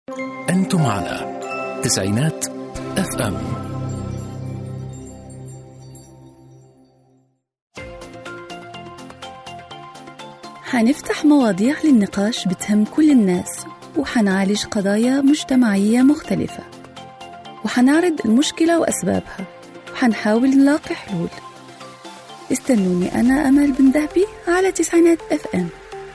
أنتم على تسعينات اف ام حنفتح مواضيع للنقاش بتهم كل الناس وحنعالج قضايا مجتمعية مختلفة وحنعرض المشكلة وأسبابها وحنحاول نلاقي حلول استنوني أنا أمل بن ذهبي على تسعينات اف ام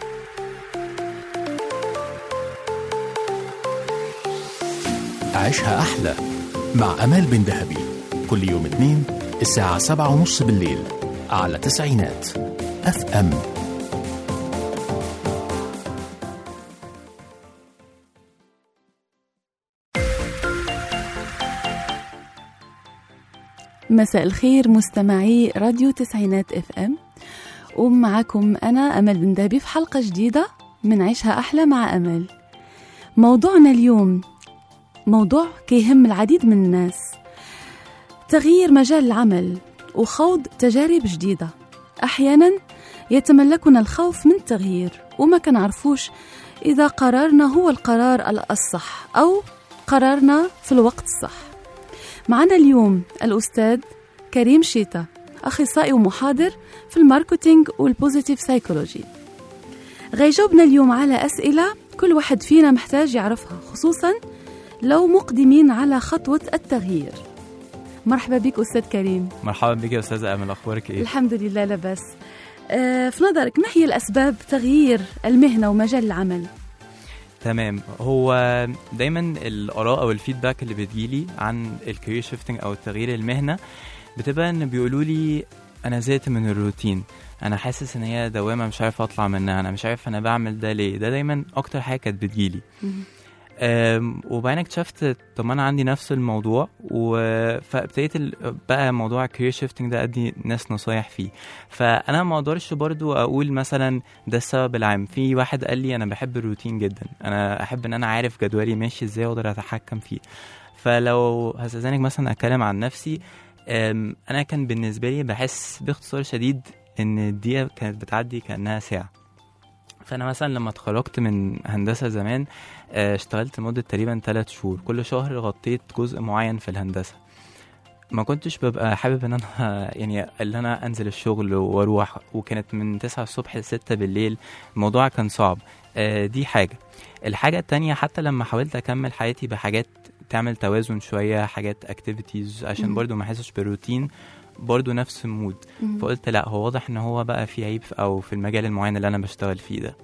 عيشها أحلى مع أمال بن ذهبي كل يوم اثنين الساعة سبعة ونص بالليل على تسعينات اف ام مساء الخير مستمعي راديو تسعينات اف ام ومعكم أنا أمل بن ذهبي في حلقة جديدة من عيشها أحلى مع أمل موضوعنا اليوم موضوع كيهم العديد من الناس تغيير مجال العمل وخوض تجارب جديدة أحيانا يتملكنا الخوف من التغيير وما كنعرفوش إذا قرارنا هو القرار الأصح أو قرارنا في الوقت الصح معنا اليوم الأستاذ كريم شيتا أخصائي ومحاضر في الماركتينج والبوزيتيف سايكولوجي غيجاوبنا اليوم على أسئلة كل واحد فينا محتاج يعرفها خصوصا لو مقدمين على خطوة التغيير مرحبا بك أستاذ كريم مرحبا بك يا استاذه امل اخبارك ايه الحمد لله لباس آه، في نظرك ما هي الأسباب تغيير المهنة ومجال العمل؟ تمام هو دايما الاراء او الفيدباك اللي بتجيلي عن الكارير شيفتنج او تغيير المهنه بتبقى ان بيقولوا لي انا زهقت من الروتين انا حاسس ان هي دوامه مش عارف اطلع منها انا مش عارف انا بعمل ده ليه ده دايما اكتر حاجه كانت بتجيلي أم، وبعدين اكتشفت طب ما انا عندي نفس الموضوع و- فابتديت ال- بقى موضوع الكارير شيفتنج ده ادي ناس نصايح فيه فانا ما اقدرش برضو اقول مثلا ده السبب العام في واحد قال لي انا بحب الروتين جدا انا احب ان انا عارف جدولي ماشي ازاي واقدر اتحكم فيه فلو هستاذنك مثلا اتكلم عن نفسي أم، انا كان بالنسبه لي بحس باختصار شديد ان الدقيقه كانت بتعدي كانها ساعه فانا مثلا لما اتخرجت من هندسه زمان آه، اشتغلت لمده تقريبا ثلاث شهور كل شهر غطيت جزء معين في الهندسه ما كنتش ببقى حابب ان انا يعني اللي انا انزل الشغل واروح وكانت من 9 الصبح ل 6 بالليل الموضوع كان صعب آه، دي حاجه الحاجه التانية حتى لما حاولت اكمل حياتي بحاجات تعمل توازن شويه حاجات اكتيفيتيز عشان مم. برضو ما احسش بالروتين برضو نفس المود فقلت لا هو واضح ان هو بقى في عيب في- او في المجال المعين اللي انا بشتغل فيه ده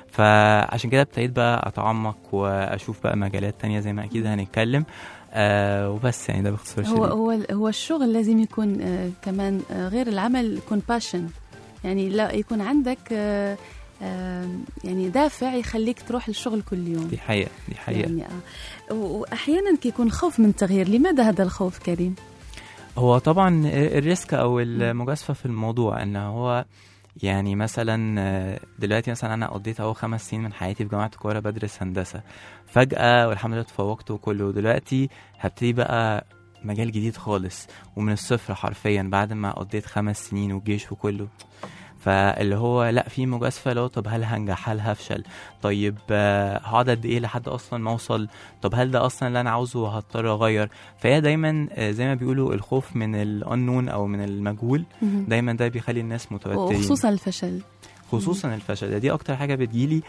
فعشان كده ابتديت بقى اتعمق واشوف بقى مجالات تانية زي ما اكيد هنتكلم آه وبس يعني ده باختصار هو شديد هو هو الشغل لازم يكون آه، كمان آه، غير العمل يكون باشن يعني لا يكون عندك آه، آه، يعني دافع يخليك تروح الشغل كل يوم دي حقيقة دي حقيقة يعني آه. و- واحيانا كيكون خوف من التغيير لماذا هذا الخوف كريم هو طبعا الريسك او المجازفه في الموضوع ان هو يعني مثلا آه، دلوقتي مثلا انا قضيت اهو خمس سنين من حياتي في جامعه القاهره بدرس هندسه فجاه والحمد لله اتفوقت وكله دلوقتي هبتدي بقى مجال جديد خالص ومن الصفر حرفيا بعد ما قضيت خمس سنين والجيش وكله فاللي هو لا في مجازفه لو طب هل هنجح هل هفشل طيب آه، هقعد قد ايه لحد اصلا ما اوصل طب هل ده اصلا اللي انا عاوزه وهضطر اغير فهي دايما آه، زي ما بيقولوا الخوف من الانون او من المجهول مهم. دايما ده بيخلي الناس متوترين وخصوصا الفشل خصوصا الفشل ده دي اكتر حاجه بتجيلي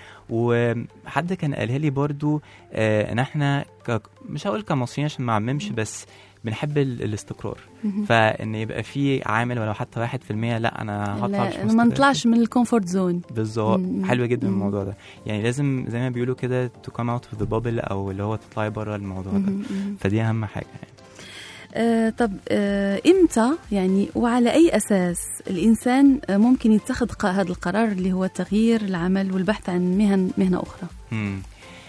وحد كان قالها لي برضو آه، ان احنا ك... مش هقول كمصريين عشان ما اعممش بس بنحب ال... الاستقرار مهم. فان يبقى في عامل ولو حتى واحد في المية لا انا هطلع مش لا، ما مستقر. نطلعش من الكومفورت زون بالظبط مم. حلو جدا مم. الموضوع ده يعني لازم زي ما بيقولوا كده to come out of the bubble او اللي هو تطلعي بره الموضوع ده مهم. مهم. فدي اهم حاجه يعني. آه طب آه امتى يعني وعلى اي اساس الانسان آه ممكن يتخذ ق- هذا القرار اللي هو تغيير العمل والبحث عن مهن مهنه اخرى مم.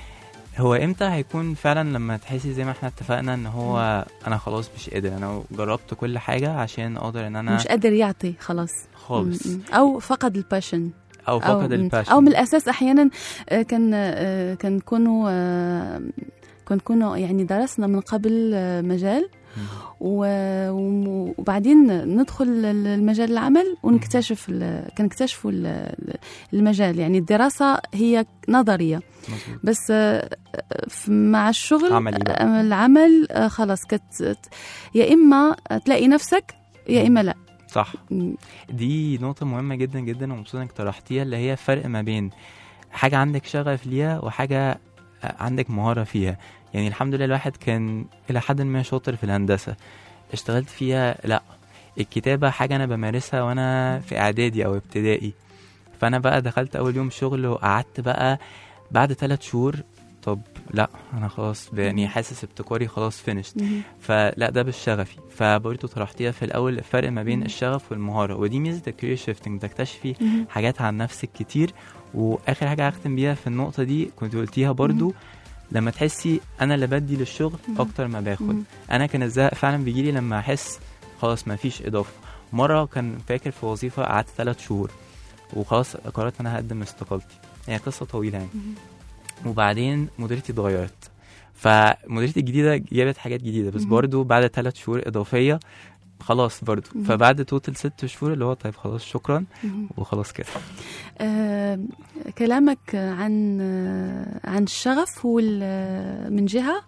هو امتى هيكون فعلا لما تحسي زي ما احنا اتفقنا ان هو انا خلاص مش قادر انا جربت كل حاجه عشان اقدر ان انا مش قادر يعطي خلاص خالص م- م. او فقد الباشن او فقد م. الباشن او من الاساس احيانا آه، كان آه، كان كونوا آه، كن كونوا يعني درسنا من قبل آه، مجال و- وم- وبعدين ندخل ال- المجال العمل ونكتشف ال- كنكتشفوا ال- ال- المجال يعني الدراسة هي نظرية مظبوط بس آه، ف- مع الشغل عملي بقى. آه، العمل آه، خلاص كت يا إما تلاقي نفسك يا إما لا صح م- دي نقطة مهمة جدا جدا ومبسوط انك طرحتيها اللي هي فرق ما بين حاجة عندك شغف ليها وحاجة عندك مهارة فيها يعني الحمد لله الواحد كان إلى حد ما شاطر في الهندسة اشتغلت فيها لا الكتابة حاجة أنا بمارسها وأنا في إعدادي أو ابتدائي فأنا بقى دخلت أول يوم شغل وقعدت بقى بعد ثلاث شهور طب لا أنا خلاص يعني حاسس ابتكاري خلاص فينيشت مهم. فلا ده بالشغفي فبرضه طرحتيها في الاول الفرق ما بين مم. الشغف والمهاره ودي ميزه الكارير شيفتنج تكتشفي مهم. حاجات عن نفسك كتير واخر حاجه هختم بيها في النقطه دي كنت قلتيها برضه لما تحسي انا اللي بدي للشغل مم. اكتر ما باخد مم. انا كان الزهق فعلا بيجيلي لما احس خلاص ما فيش اضافه مره كان فاكر في وظيفه قعدت ثلاث شهور وخلاص قررت انا هقدم استقالتي هي قصه طويله يعني مهم. وبعدين مديرتي اتغيرت فمديرتي الجديده جابت حاجات جديده بس مهم. برضو بعد ثلاث شهور اضافيه خلاص برضو مهم. فبعد توتال ست شهور اللي هو طيب خلاص شكرا مهم. وخلاص كده آه، كلامك عن آه، عن الشغف وال من جهة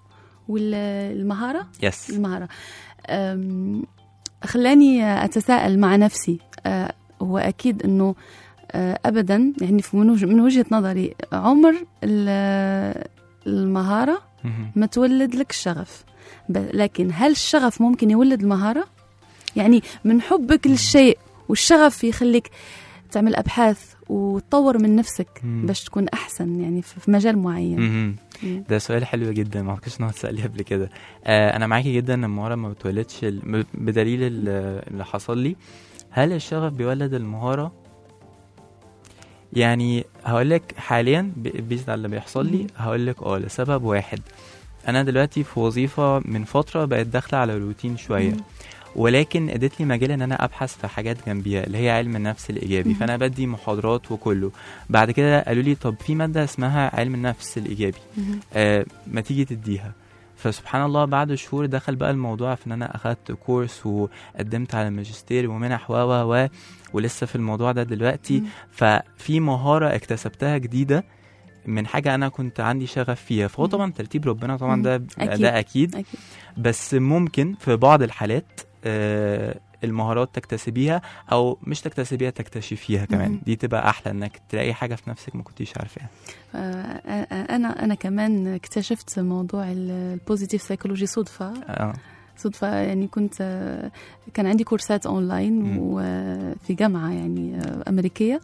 والمهارة يس المهارة أم، خلاني أتساءل مع نفسي أه، هو أكيد أنه أه، أبدا يعني في- من وجه- من وجهة نظري عمر ال- المهارة مهم. ما تولد لك الشغف ب- لكن هل الشغف ممكن يولد المهارة؟ يعني من حبك للشيء والشغف يخليك تعمل أبحاث وتطور من نفسك مم. باش تكون أحسن يعني في في مجال معين مهم. مم. ده سؤال حلو جدا ما اعتقدش ان هو اتسال قبل كده آه انا معاكي جدا ان المهاره ما بتولدش ال- ب- بدليل ال- اللي حصل لي هل الشغف بيولد المهاره يعني هقول لك حاليا ب- بيزد على اللي بيحصل لي مم. هقول لك اه لسبب واحد انا دلوقتي في وظيفه من فتره بقت داخله على روتين شويه مم. ولكن ادت لي مجال ان انا ابحث في حاجات جنبيها اللي هي علم النفس الايجابي مهم. فانا بدي محاضرات وكله بعد كده قالوا لي طب في ماده اسمها علم النفس الايجابي مم. آه ما تيجي تديها فسبحان الله بعد شهور دخل بقى الموضوع في ان انا اخدت كورس وقدمت على ماجستير ومنح و و و ولسه في الموضوع ده دلوقتي مم. ففي مهاره اكتسبتها جديده من حاجه انا كنت عندي شغف فيها فهو مم. طبعا ترتيب ربنا طبعا مم. ده أكيد. ده اكيد أكيد بس ممكن في بعض الحالات آه، المهارات تكتسبيها او مش تكتسبيها تكتشفيها كمان مهم. دي تبقى احلى انك تلاقي حاجه في نفسك ما كنتيش عارفاها آه، انا انا كمان اكتشفت موضوع البوزيتيف سايكولوجي صدفه اه صدفه يعني كنت آه، كان عندي كورسات اونلاين مم. وفي جامعه يعني آه، امريكيه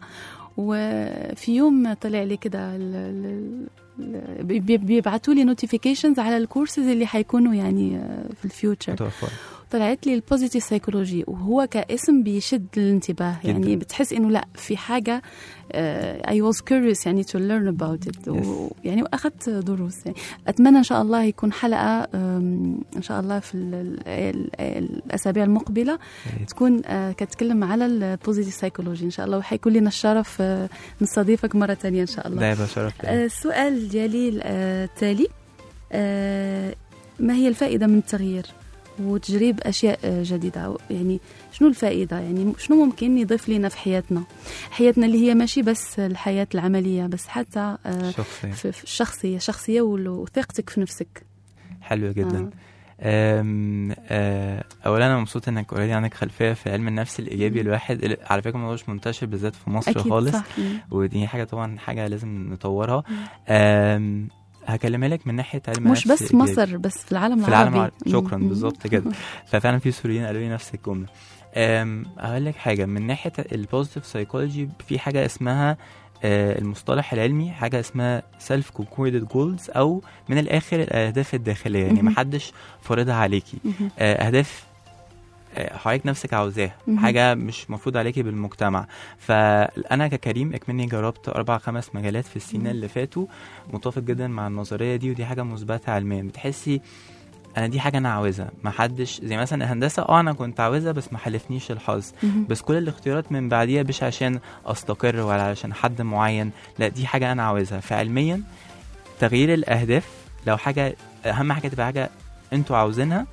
وفي يوم طلع لي كده ال- ال- ال- بي- بيبعتوا لي نوتيفيكيشنز على الكورسز اللي حيكونوا يعني آه، في الفيوتشر متوفر طلعت لي البوزيتيف سايكولوجي وهو كاسم بيشد الانتباه جداً. يعني بتحس انه لا في حاجه اي واز كيوريوس يعني تو ليرن اباوت ات يعني واخذت دروس يعني اتمنى ان شاء الله يكون حلقه أم، ان شاء الله في ال- ال- ال- الاسابيع المقبله يا ريت. تكون آه، كتكلم على البوزيتيف سايكولوجي ان شاء الله وحيكون لنا الشرف آه، نستضيفك مره ثانيه ان شاء الله ده يبقى شرف ليا آه، السؤال ديالي آه، التالي آه، ما هي الفائدة من التغيير وتجريب أشياء آه، جديدة يعني شنو الفائدة يعني شنو ممكن يضيف لنا في حياتنا حياتنا اللي هي ماشي بس الحياة العملية بس حتى آه، شخصيا في في الشخصية شخصية وال- وثقتك في نفسك حلو جدا آه. أم آه اولا انا مبسوط انك اوريدي عندك خلفيه في علم النفس الايجابي مم. الواحد اللي- على فكره الموضوع مش منتشر بالذات في مصر أكيد خالص صح مم. ودي حاجه طبعا حاجه لازم نطورها مم. أم هكلمها لك من ناحيه علم مش النفس بس في الإيجابي. مصر بس في العالم في العالم العربي العربي. شكرا مم. بالظبط كده ففعلا في سوريين قالوا لي نفس الجمله أم، هقول لك حاجه من ناحيه البوزيتيف سايكولوجي في حاجه اسمها آه، المصطلح العلمي حاجه اسمها سيلف كونكوردد جولز او من الاخر الاهداف الداخليه يعني مهم. محدش فارضها عليكي مم. آه، اهداف آه، حضرتك نفسك عاوزاها مهم. حاجه مش مفروض عليكي بالمجتمع فانا ككريم اكمني جربت اربع خمس مجالات في السنين مهم. اللي فاتوا متفق جدا مع النظريه دي ودي حاجه مثبته علميا بتحسي انا دي حاجه انا عاوزها ما حدش زي مثلا الهندسه اه انا كنت عاوزها بس ما حلفنيش الحظ مم. بس كل الاختيارات من بعديها مش عشان استقر ولا علشان حد معين لا دي حاجه انا عاوزها فعلميا تغيير الاهداف لو حاجه اهم حاجه تبقى حاجه انتوا عاوزينها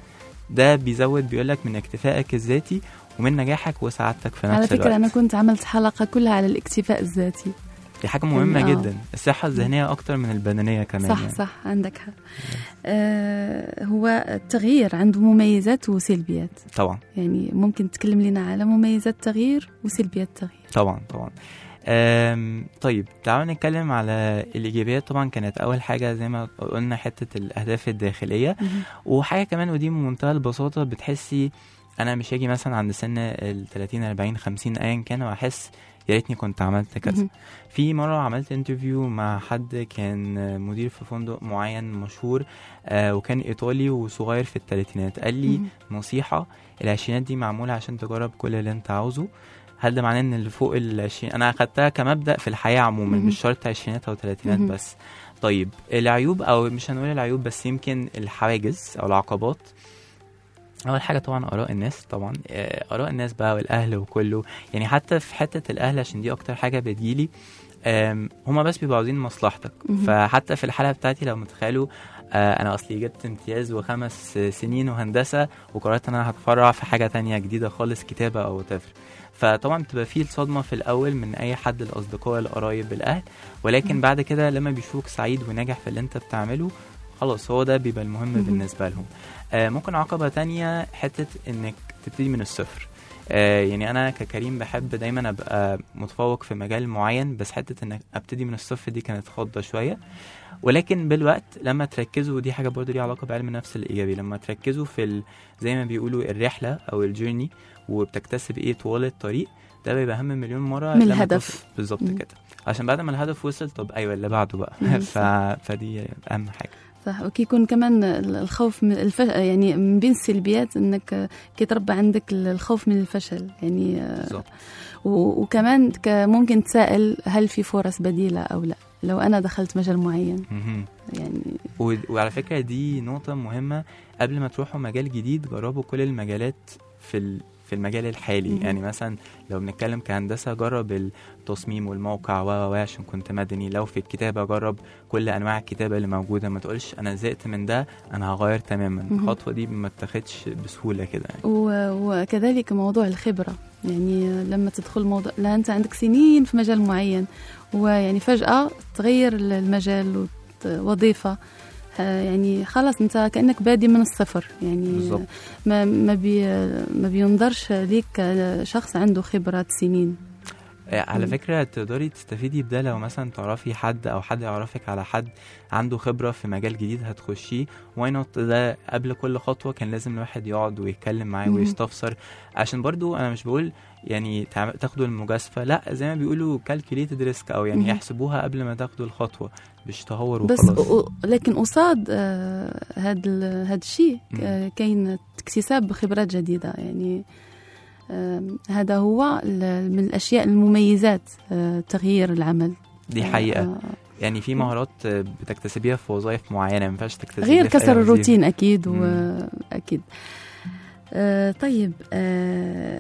ده بيزود بيقولك من اكتفائك الذاتي ومن نجاحك وسعادتك في نفس على فكرة الوقت أنا كنت عملت حلقة كلها على الاكتفاء الذاتي دي حاجه مهمه يعني آه. جدا الصحه الذهنيه اكتر من البدنيه كمان صح يعني. صح عندك حق آه هو التغيير عنده مميزات وسلبيات طبعا يعني ممكن تكلم لنا على مميزات التغيير وسلبيات التغيير طبعا طبعا أم طيب تعالوا نتكلم على الايجابيات طبعا كانت اول حاجه زي ما قلنا حته الاهداف الداخليه مهم. وحاجه كمان ودي بمنتهى البساطه بتحسي انا مش هاجي مثلا عند سن ال 30 40 50 ايا كان واحس يا ريتني كنت عملت كذا مهم. في مره عملت انترفيو مع حد كان مدير في فندق معين مشهور آه وكان ايطالي وصغير في الثلاثينات قال لي مهم. نصيحه العشرينات دي معموله عشان تجرب كل اللي انت عاوزه هل ده معناه ان اللي فوق العشرين انا اخدتها كمبدا في الحياه عموما مهم. مش شرط عشرينات او ثلاثينات مهم. بس طيب العيوب او مش هنقول العيوب بس يمكن الحواجز او العقبات اول حاجه طبعا اراء الناس طبعا آه، اراء الناس بقى والاهل وكله يعني حتى في حته الاهل عشان دي اكتر حاجه بتجيلي آم، هما بس بيبقوا عاوزين مصلحتك مهم. فحتى في الحلقه بتاعتي لو متخيلوا آه، انا اصلي جبت امتياز وخمس سنين وهندسه وقررت ان انا هتفرع في حاجه تانية جديده خالص كتابه او تفر فطبعا بتبقى فيه الصدمه في الاول من اي حد الاصدقاء القرايب الاهل ولكن مم. بعد كده لما بيشوفك سعيد وناجح في اللي انت بتعمله خلاص هو ده بيبقى المهم مهم. بالنسبه لهم آه ممكن عقبه تانية حته انك تبتدي من الصفر آه يعني انا ككريم بحب دايما ابقى متفوق في مجال معين بس حته انك ابتدي من الصفر دي كانت خضه شويه ولكن بالوقت لما تركزوا ودي حاجه برضو ليها علاقه بعلم النفس الايجابي لما تركزوا في ال... زي ما بيقولوا الرحله او الجيرني وبتكتسب ايه طوال الطريق ده بيبقى اهم مليون مره من لما الهدف. توصل- بالظبط مم. كده عشان بعد ما الهدف وصل طب ايوه اللي بعده بقى مم، ف... صح. فدي اهم حاجه صح وكي يكون كمان الخوف من الف... يعني من بين السلبيات انك كي تربى عندك الخوف من الفشل يعني بالظبط و- وكمان ك- ممكن تسائل هل في فرص بديلة أو لا لو أنا دخلت مجال معين مهم. يعني و- وعلى فكرة دي نقطة مهمة قبل ما تروحوا مجال جديد جربوا كل المجالات في ال- في المجال الحالي مهم. يعني مثلا لو بنتكلم كهندسة جرب التصميم والموقع و و و عشان كنت مدني لو في الكتابة جرب كل أنواع الكتابة اللي موجودة ما تقولش أنا زهقت من ده أنا هغير تماما مهم. الخطوة دي ما تاخدش بسهولة كده يعني. و- وكذلك موضوع الخبرة يعني لما تدخل موضوع لا أنت عندك سنين في مجال معين ويعني فجأة تغير المجال ووظيفة آه، يعني خلاص انت كانك بادي من الصفر يعني بالظبط. ما ما بي ما بينظرش ليك شخص عنده خبرات سنين آه، على مم. فكرة تقدري تستفيدي بده لو مثلا تعرفي حد أو حد يعرفك على حد عنده خبرة في مجال جديد هتخشيه واي نوت ده قبل كل خطوة كان لازم الواحد يقعد ويتكلم معاه مم. ويستفسر عشان برضو أنا مش بقول يعني تعم- تاخدوا المجازفة لا زي ما بيقولوا calculated risk أو يعني مم. يحسبوها قبل ما تاخدوا الخطوة مش تهور بس وخلاص أ- أ- لكن قصاد آه، هاد ال- هاد الشيء مم. آه، كاين اكتساب خبرات جديدة يعني آم، هذا هو ال- من الأشياء المميزات آه، تغيير العمل دي آه، حقيقة آه، يعني في مهارات آه، بتكتسبيها في وظائف معينة ما ينفعش تكتسبيها غير في أي كسر وظيفة. الروتين أكيد مم. وأكيد آه، طيب آه،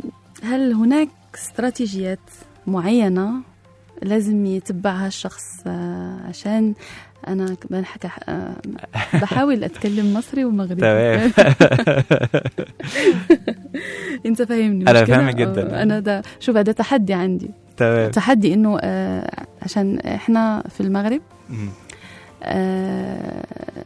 هل هناك استراتيجيات معينة لازم يتبعها الشخص آه، عشان أنا كمان حكى آه، بحاول أتكلم مصري ومغربي تمام أنت فاهمني أنا مش كده؟ فاهمك جداً. آه، أنا ده شوف هذا تحدي عندي تمام تحدي إنه آه، عشان إحنا في المغرب مم. آه،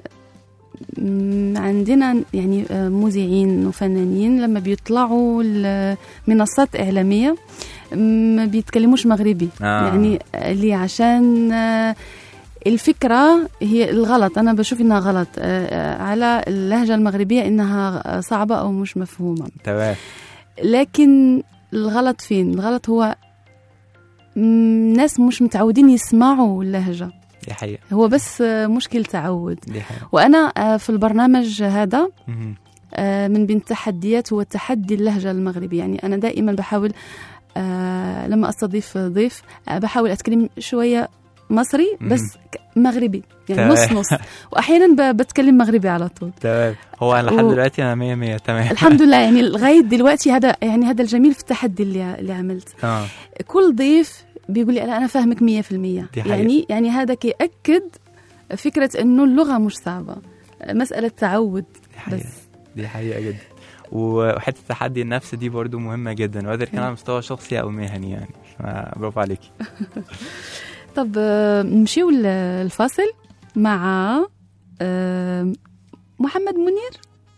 م- عندنا يعني آه، مذيعين وفنانين لما بيطلعوا لمنصات إعلامية ما بيتكلموش مغربي آه. يعني اللي عشان آه، الفكرة هي الغلط أنا بشوف إنها غلط آه، آه، على اللهجة المغربية إنها صعبة أو مش مفهومة تمام لكن الغلط فين الغلط هو م- ناس مش متعودين يسمعوا اللهجة دي حقيقة هو بس آه، مشكل تعود دي حقيقة وأنا آه، في البرنامج هذا مهم. آه، من بين التحديات هو تحدي اللهجة المغربية يعني أنا دائما بحاول آه، لما أستضيف ضيف آه، بحاول أتكلم شوية مصري بس ك- مغربي يعني تمام. نص نص وأحيانا ب- بتكلم مغربي على طول تمام هو انا لحد و- دلوقتي انا 100 100 تمام الحمد لله يعني لغاية دلوقتي هذا يعني هذا الجميل في التحدي اللي اللي عملت اه كل ضيف بيقول لي لا انا فاهمك 100% دي حقيقة. يعني يعني هذا كيأكد فكرة انه اللغة مش صعبة مسألة تعود دي حقيقة. بس دي حقيقه جدا وحته تحدي النفس دي برضو مهمه جدا وقدر كان على مستوى شخصي او مهني يعني برافو عليكي طب آه، نمشيو ل- الفاصل مع آه، محمد منير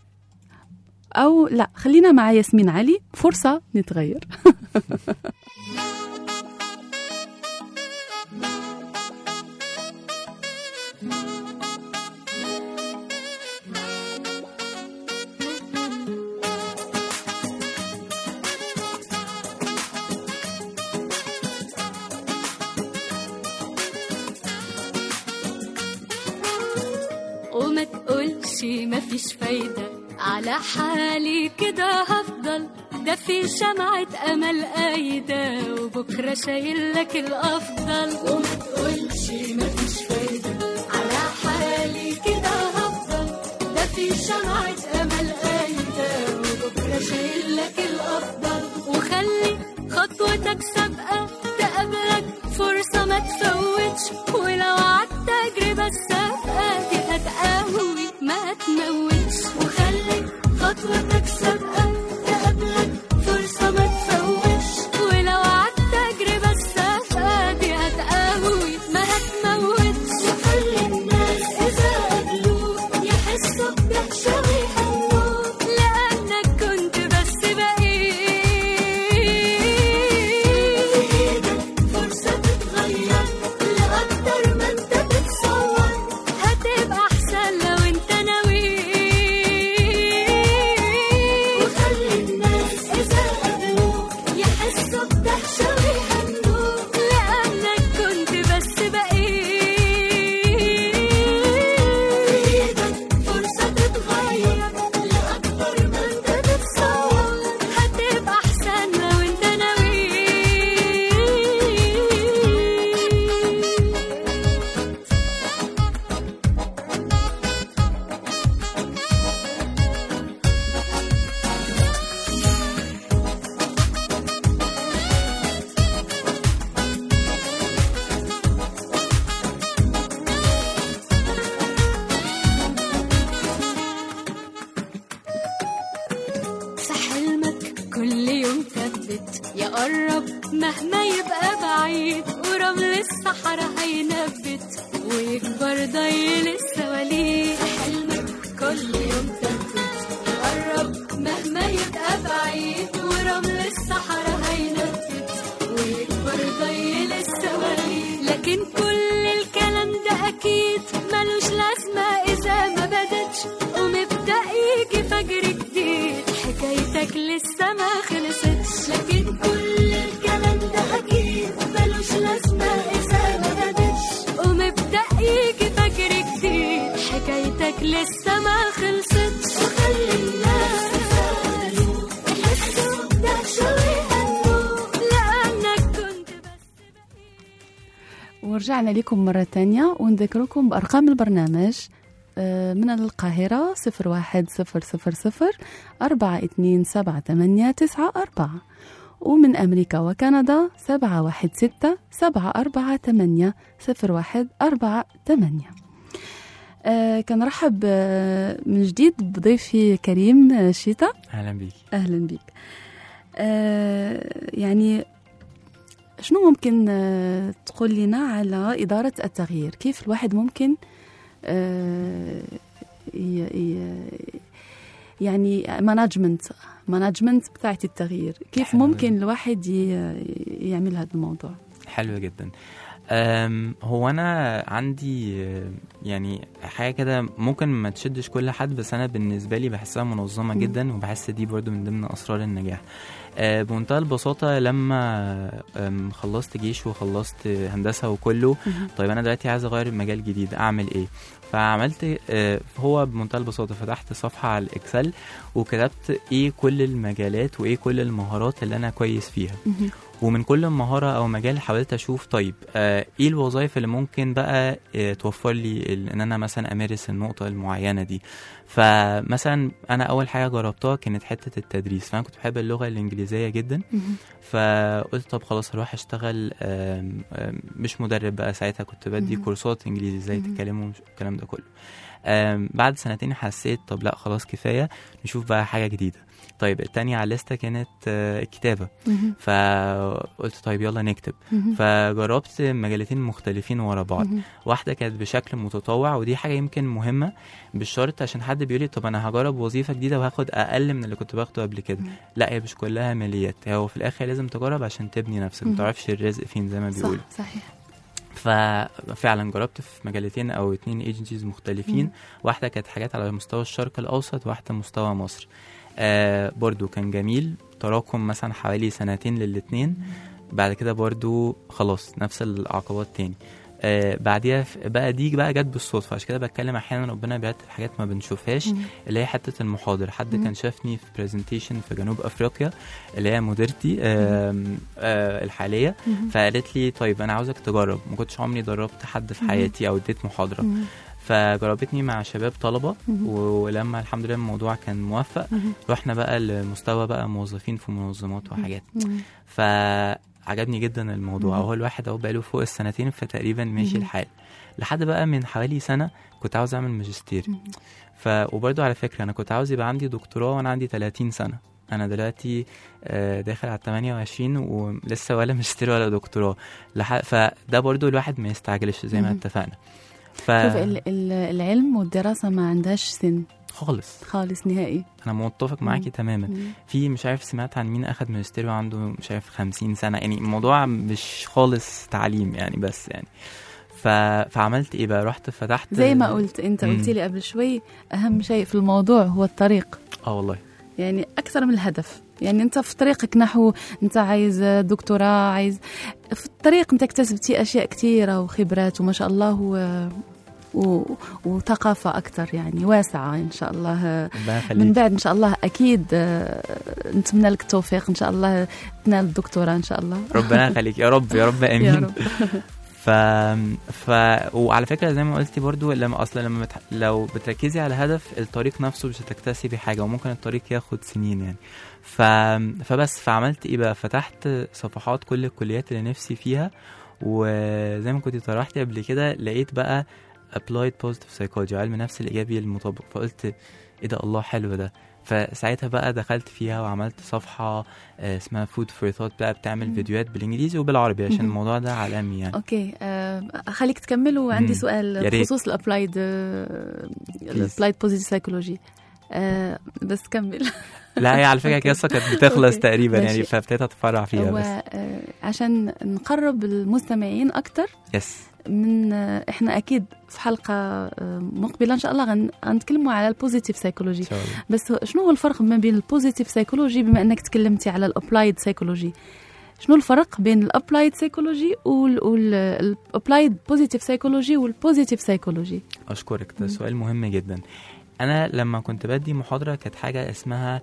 او لا خلينا مع ياسمين علي فرصه نتغير وما تقولش مفيش فايدة على حالي كده هفضل ده في شمعة أمل قايدة وبكرة شايل لك الأفضل وما تقولش مفيش فايدة على حالي كده هفضل ده في شمعة أمل قايدة وبكرة شايل لك الأفضل وخلي خطوتك سابقة تقابلك فرصة ما تفوتش ولو عدت تجربة السابقة دي هتقوي ما تموتش وخلي خطوتك سابقة تقابلك فرصة ما تفوتش ولو عدت تجربة السابقة دي هتقوي ما هتموتش وخلي الناس إذا قابلوك يحسوا بدهشة ويهنوك لأنك كنت بس بقيت فرصة تتغير لأكتر ما انت تتصور هتبقى أحسن لو انت ناوي وخلي الناس إذا قابلوك يحسوا بدهشة ويهنوك لأنك كنت بس بقيت فرصة تتغير لأكتر ما انت تتصور هتبقى أحسن لو انت ناوي في حلمك كل يوم ثبت يا قرب مهما يبقى بعيد ورمل الصحراء هينبت ويكبر ضيل السواليف في حلمك كل يوم ثبت يا قرب مهما يبقى بعيد ورمل الصحراء هينبت ويكبر ضيل السواليف لكن كل الكلام ده اكيد ملوش لازمه اذا ما بدتش ومبدا يجي فجر جديد حكايتك لسه ما خلصتش لكن كل الكلام ده اكيد ملوش لازمه اذا ما بدتش ومبدا يجي فجر جديد حكايتك لسه ما خلصتش وخلي الناس يسألوك يحسوا بدهشة ويهنوك لأنك كنت بس ورجعنا لكم مرة تانية ونذكركم بأرقام البرنامج آه، من القاهرة صفر واحد صفر صفر صفر أربعة اتنين سبعة تمانية تسعة أربعة ومن أمريكا وكندا سبعة واحد ستة سبعة أربعة تمانية صفر واحد أربعة تمانية آه كنرحب آه، من جديد بضيفي كريم آه، شيتا اهلا بيكي اهلا بك آه يعني شنو ممكن آه تقول لنا على إدارة التغيير كيف الواحد ممكن آه ي- ي- يعني مانجمنت مانجمنت بتاعت التغيير كيف حلو. ممكن الواحد ي- يعمل هذا الموضوع حلو جدا أم، هو انا عندي آه، يعني حاجه كده ممكن ما تشدش كل حد بس انا بالنسبه لي بحسها منظمه مم. جدا وبحس دي برضو من ضمن اسرار النجاح آه، بمنتهى البساطه لما أم، خلصت جيش وخلصت هندسه وكله مهم. طيب انا دلوقتي عايز اغير المجال جديد اعمل ايه فعملت آه، هو بمنتهى البساطه فتحت صفحه على الاكسل وكتبت ايه كل المجالات وايه كل المهارات اللي انا كويس فيها مهم. ومن كل مهاره او مجال حاولت اشوف طيب آه ايه الوظائف اللي ممكن بقى آه توفر لي ال- ان انا مثلا امارس النقطه المعينه دي فمثلا انا اول حاجه جربتها كانت حته التدريس فانا كنت بحب اللغه الانجليزيه جدا مهم. فقلت طب خلاص هروح اشتغل آم، آم، مش مدرب بقى ساعتها كنت بدي مهم. كورسات انجليزي ازاي مهم. تتكلموا الكلام ده كله آم، بعد سنتين حسيت طب لا خلاص كفايه نشوف بقى حاجه جديده طيب التانية على الليسته كانت آه، الكتابه مهم. فقلت طيب يلا نكتب مهم. فجربت مجالتين مختلفين ورا بعض مهم. واحده كانت بشكل متطوع ودي حاجه يمكن مهمه مش شرط عشان حد بيقول لي طب انا هجرب وظيفه جديده وهاخد اقل من اللي كنت باخده قبل كده مم. لا هي مش كلها ماليات هو في الاخر لازم تجرب عشان تبني نفسك مم. ما تعرفش الرزق فين زي ما بيقولوا صح صحيح ففعلا جربت في مجالتين او اتنين ايجنسيز مختلفين مم. واحده كانت حاجات على مستوى الشرق الاوسط واحده مستوى مصر آه برضو كان جميل تراكم مثلا حوالي سنتين للاتنين بعد كده برضو خلاص نفس العقبات تاني آه بعديها ف- بقى دي بقى جت بالصدفه عشان كده بتكلم احيانا ربنا بيرتب حاجات ما بنشوفهاش مم. اللي هي حته المحاضر حد مم. كان شافني في برزنتيشن في جنوب افريقيا اللي هي مديرتي آم، آه الحاليه مهم. فقالت لي طيب انا عاوزك تجرب ما كنتش عمري دربت حد في مم. حياتي او اديت محاضره مهم. فجربتني مع شباب طلبه مهم. ولما الحمد لله الموضوع كان موفق مهم. رحنا بقى لمستوى بقى موظفين في منظمات وحاجات مهم. فعجبني جدا الموضوع مم. هو الواحد اهو بقاله فوق السنتين فتقريبا ماشي مم. الحال لحد بقى من حوالي سنه كنت عاوز اعمل ماجستير مم. ف وبرضه على فكره انا كنت عاوز يبقى عندي دكتوراه وانا عندي 30 سنه انا دلوقتي آه، داخل على 28 ولسه ولا ماجستير ولا دكتوراه لح... فده برضه الواحد ما يستعجلش زي ما مم. اتفقنا ف شوف ال- ال- العلم والدراسة ما عندهاش سن خالص خالص نهائي انا متفق معاكي تماما مم. في مش عارف سمعت عن مين اخد ماجستير وعنده مش عارف 50 سنه يعني الموضوع مش خالص تعليم يعني بس يعني ف... فعملت ايه بقى رحت فتحت زي ما قلت انت مم. قلت لي قبل شوي اهم شيء في الموضوع هو الطريق اه والله يعني اكثر من الهدف يعني انت في طريقك نحو انت عايز دكتوراه عايز في الطريق انت اكتسبتي اشياء كثيره وخبرات وما شاء الله و... و... وثقافه اكثر يعني واسعه ان شاء الله ربنا من يخليك بعد ان شاء الله اكيد آه، نتمنى لك التوفيق ان شاء الله تنال الدكتوراه ان شاء الله ربنا يخليك يا رب يا رب امين يا رب ف... ف وعلى فكره زي ما قلتي برضو لما اصلا لما بت... لو بتركزي على هدف الطريق نفسه مش هتكتسبي حاجه وممكن الطريق ياخد سنين يعني ف... فبس فعملت ايه بقى فتحت صفحات كل الكليات اللي نفسي فيها وزي ما كنت طرحتي قبل كده لقيت بقى applied positive psychology علم النفس الايجابي المطابق فقلت ايه ده الله حلو ده فساعتها بقى دخلت فيها وعملت صفحة آه، اسمها فود فور ثوت بقى بتعمل مم. فيديوهات بالانجليزي وبالعربي عشان مهم. الموضوع ده عالمي يعني اوكي آه خليك تكمل وعندي مم. سؤال يا ريت. بخصوص الابلايد الابلايد بوزيتيف سايكولوجي بس كمل لا هي على فكره أوكي. قصه كانت بتخلص أوكي. تقريبا يعني ماشي. فابتديت اتفرع فيها هو بس آه عشان نقرب المستمعين اكثر يس من آه احنا اكيد في حلقه آه مقبله ان شاء الله غن- غنتكلموا على البوزيتيف سايكولوجي ان شاء الله بس شنو هو الفرق ما بين البوزيتيف سايكولوجي بما انك تكلمتي على الابلايد سايكولوجي شنو الفرق بين الابلايد سايكولوجي والابلايد بوزيتيف سايكولوجي والبوزيتيف سايكولوجي اشكرك ده مم. سؤال مهم جدا انا لما كنت بدي محاضره كانت حاجه اسمها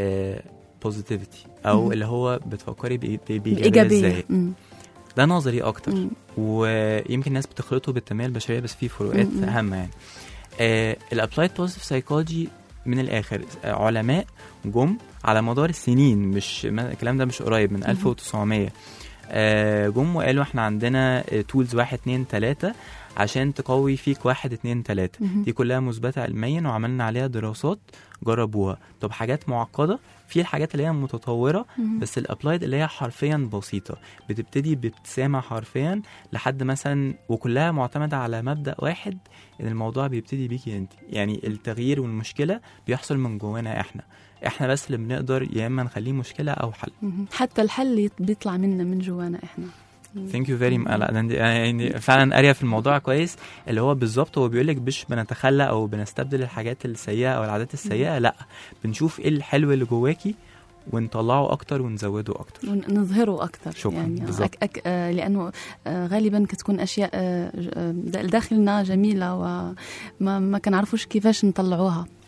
بوزيتيفيتي او مم. اللي هو بتفكري بإي- بإي- بايجابيه ايجابيه ازاي مم. ده نظري اكتر مم. ويمكن الناس بتخلطه بالتنميه البشريه بس في فروقات م- م. هامه يعني الابلايد بوزيتيف سايكولوجي من الاخر آه، علماء جم على مدار السنين مش ما- الكلام ده مش قريب من 1900 آه، جم وقالوا احنا عندنا تولز واحد اتنين تلاته عشان تقوي فيك واحد اتنين تلاته مهم. دي كلها مثبته علميا وعملنا عليها دراسات جربوها طب حاجات معقده في الحاجات اللي هي متطوره مهم. بس الابلايد اللي هي حرفيا بسيطه بتبتدي بابتسامه حرفيا لحد مثلا وكلها معتمده على مبدا واحد ان الموضوع بيبتدي بيكي انت يعني التغيير والمشكله بيحصل من جوانا احنا احنا بس اللي بنقدر يا اما نخليه مشكله او حل مهم. حتى الحل يط- بيطلع منا من جوانا احنا ثانك يو فيري لا ده عندي- يعني فعلا قاريه في الموضوع كويس اللي هو بالظبط هو بيقول لك مش بنتخلى او بنستبدل الحاجات السيئه او العادات السيئه لا بنشوف ايه الحلو اللي جواكي ونطلعه اكتر ونزوده اكتر ونظهره اكثر شكراً، يعني بالضبط. أك أك آه لانه آه غالبا كتكون اشياء آه ج- آه داخلنا جميله وما ما كنعرفوش كيفاش نطلعوها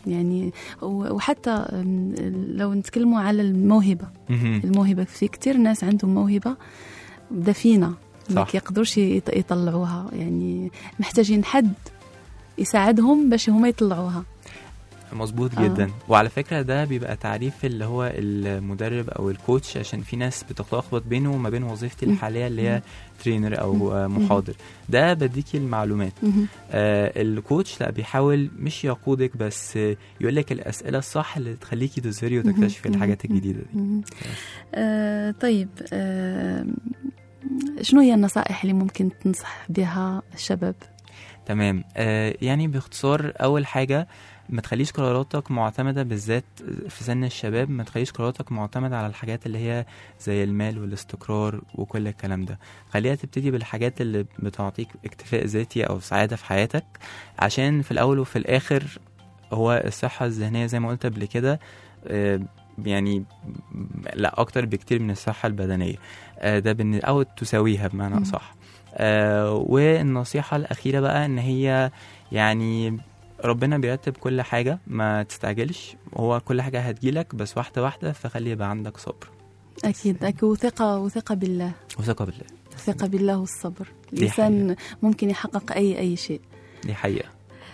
يعني و- وحتى أم، لو نتكلموا على الموهبة مهم. الموهبة في كتير ناس عندهم موهبة دفينة ما صح. كيقدروش يط- يطلعوها يعني محتاجين حد يساعدهم باش هما يطلعوها مظبوط آه. جدا وعلى فكره ده بيبقى تعريف اللي هو المدرب او الكوتش عشان في ناس بتتلخبط بينه وما بين وظيفتي مم. الحاليه اللي هي ترينر او آه، محاضر ده بديكي المعلومات مهم. آه الكوتش لا بيحاول مش يقودك بس آه، يقول لك الاسئله الصح اللي تخليكي تظهري وتكتشفي مهم. الحاجات مهم. الجديده دي مهم. آه طيب آه شنو هي النصائح اللي ممكن تنصح بها الشباب تمام آه يعني باختصار اول حاجه ما تخليش قراراتك معتمدة بالذات في سن الشباب ما تخليش قراراتك معتمدة على الحاجات اللي هي زي المال والاستقرار وكل الكلام ده خليها تبتدي بالحاجات اللي بتعطيك اكتفاء ذاتي أو سعادة في حياتك عشان في الأول وفي الآخر هو الصحة الذهنية زي ما قلت قبل كده آه، يعني لا أكتر بكتير من الصحة البدنية آه، ده بالن- أو تساويها بمعنى مم. أصح آه، والنصيحة الأخيرة بقى إن هي يعني ربنا بيرتب كل حاجة ما تستعجلش هو كل حاجة هتجيلك بس واحدة واحدة فخلي يبقى عندك صبر أكيد أكيد وثقة وثقة بالله وثقة بالله ثقة بالله والصبر دي الإنسان ممكن يحقق أي أي شيء دي حقيقة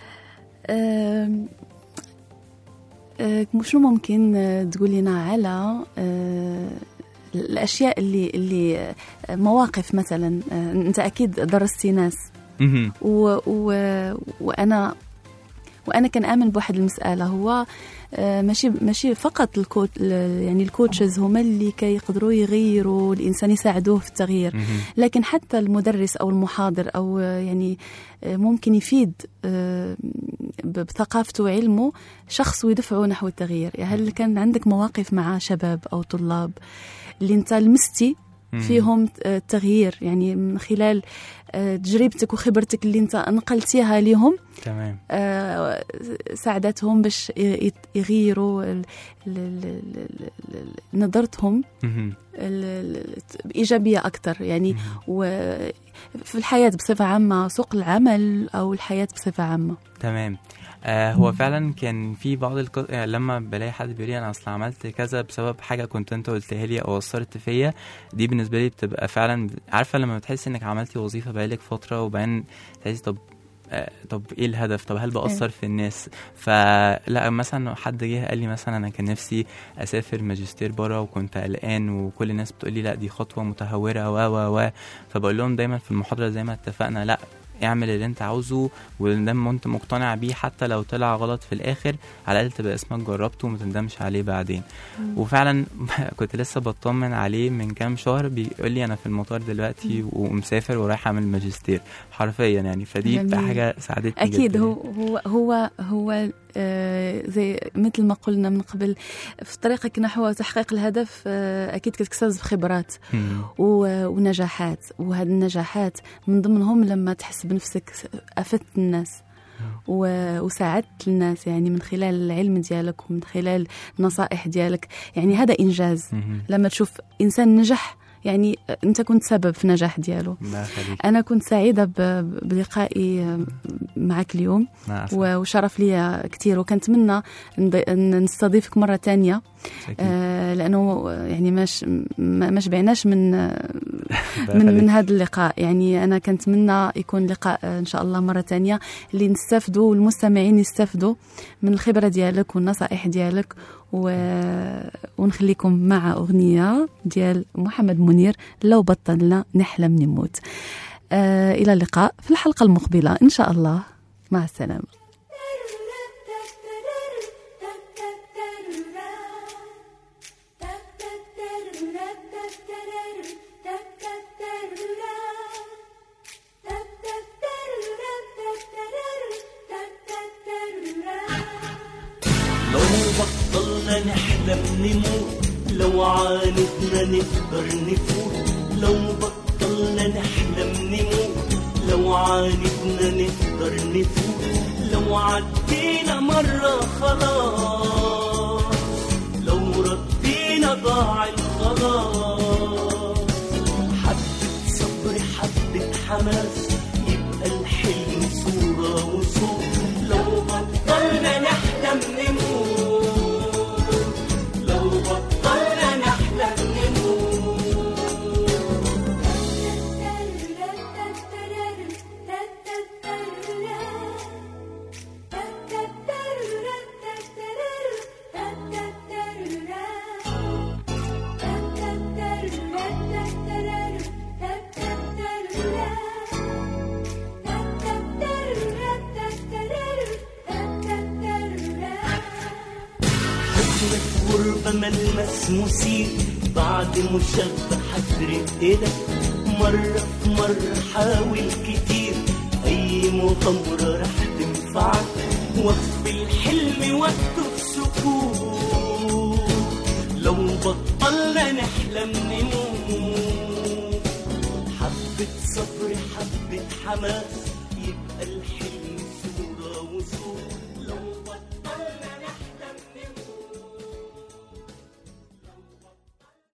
آم، آه، شنو ممكن آه، تقول لنا على آه، الأشياء اللي اللي آه، مواقف مثلا آه، أنت أكيد درستي ناس مهم. و و وانا وانا كنامن بواحد المساله هو آه، ماشي ماشي فقط الكوت يعني الكوتشز هما اللي كيقدروا يغيروا الانسان يساعدوه في التغيير مهم. لكن حتى المدرس او المحاضر او آه، يعني آه، ممكن يفيد آه، ب- بثقافته وعلمه شخص ويدفعه نحو التغيير يعني هل كان عندك مواقف مع شباب او طلاب اللي انت لمستي مهم. فيهم آه، تغيير يعني من خلال آه، تجربتك وخبرتك اللي انت نقلتيها لهم تمام آه، ساعدتهم باش ي- ي- يغيروا ال- ال- ال- ال- ال- نظرتهم مهم. ال- ال- بإيجابية أكثر يعني مهم. وفي الحياة بصفة عامة سوق العمل أو الحياة بصفة عامة تمام آه هو فعلا كان في بعض الق... يعني لما بلاقي حد بيقول لي انا اصلا عملت كذا بسبب حاجه كنت انت قلتها لي او اثرت فيا دي بالنسبه لي بتبقى فعلا عارفه لما بتحسي انك عملتي وظيفه بقالك فتره وبعدين تحسي طب آه، طب ايه الهدف طب هل باثر في الناس فلا مثلا حد جه قال لي مثلا انا كان نفسي اسافر ماجستير بره وكنت قلقان وكل الناس بتقول لي لا دي خطوه متهوره و و و فبقول لهم دايما في المحاضره زي ما اتفقنا لا اعمل اللي انت عاوزه وده ما انت مقتنع بيه حتى لو طلع غلط في الاخر على الاقل تبقى اسمك جربته وما تندمش عليه بعدين وفعلا كنت لسه بطمن عليه من كام شهر بيقول لي انا في المطار دلوقتي ومسافر ورايح اعمل ماجستير حرفيا يعني فدي جميل. حاجه ساعدتني أكيد جدا. هو هو هو هو آه، زي مثل ما قلنا من قبل في طريقك نحو تحقيق الهدف آه، أكيد كتكتسب خبرات مم. و- ونجاحات وهذه النجاحات من ضمنهم لما تحس بنفسك أفدت الناس و- وساعدت الناس يعني من خلال العلم ديالك ومن خلال النصائح ديالك يعني هذا إنجاز مم. لما تشوف إنسان نجح يعني أنت كنت سبب في نجاح ديالو الله يخليك أنا كنت سعيدة ب- بلقائي معك اليوم مع السلامة. و- وشرف لي كثير وكنتمنى نض- ن- نستضيفك مرة تانية أكيد. آه، لأنه يعني ماش ما ما شبعناش من الله من يخليك. من هذا اللقاء يعني انا كنتمنى يكون لقاء آه، ان شاء الله مره تانية اللي نستافدوا والمستمعين يستافدوا من الخبره ديالك والنصائح ديالك و... ونخليكم مع اغنيه ديال محمد منير لو بطلنا نحلم نموت آه الى اللقاء في الحلقه المقبله ان شاء الله مع السلامه لو بطلنا نحلم نموت لو عاندنا نقدر نفوت لو بطلنا نحلم نموت لو عاندنا نقدر نفوت لو عدينا مرة خلاص لو ردينا ضاع الخلاص حبة صبر حبة حماس يبقى الحلم صورة وصوت لو بطلنا نحلم الغربة ملمس مثير بعد مشبحة رقدك مرة في مرة حاول كتير أي مغامرة رح تنفعك وقف الحلم وقته في سكوت لو بطلنا نحلم نموت حبة صبر حبة حماس يبقى الحلم صورة وصوت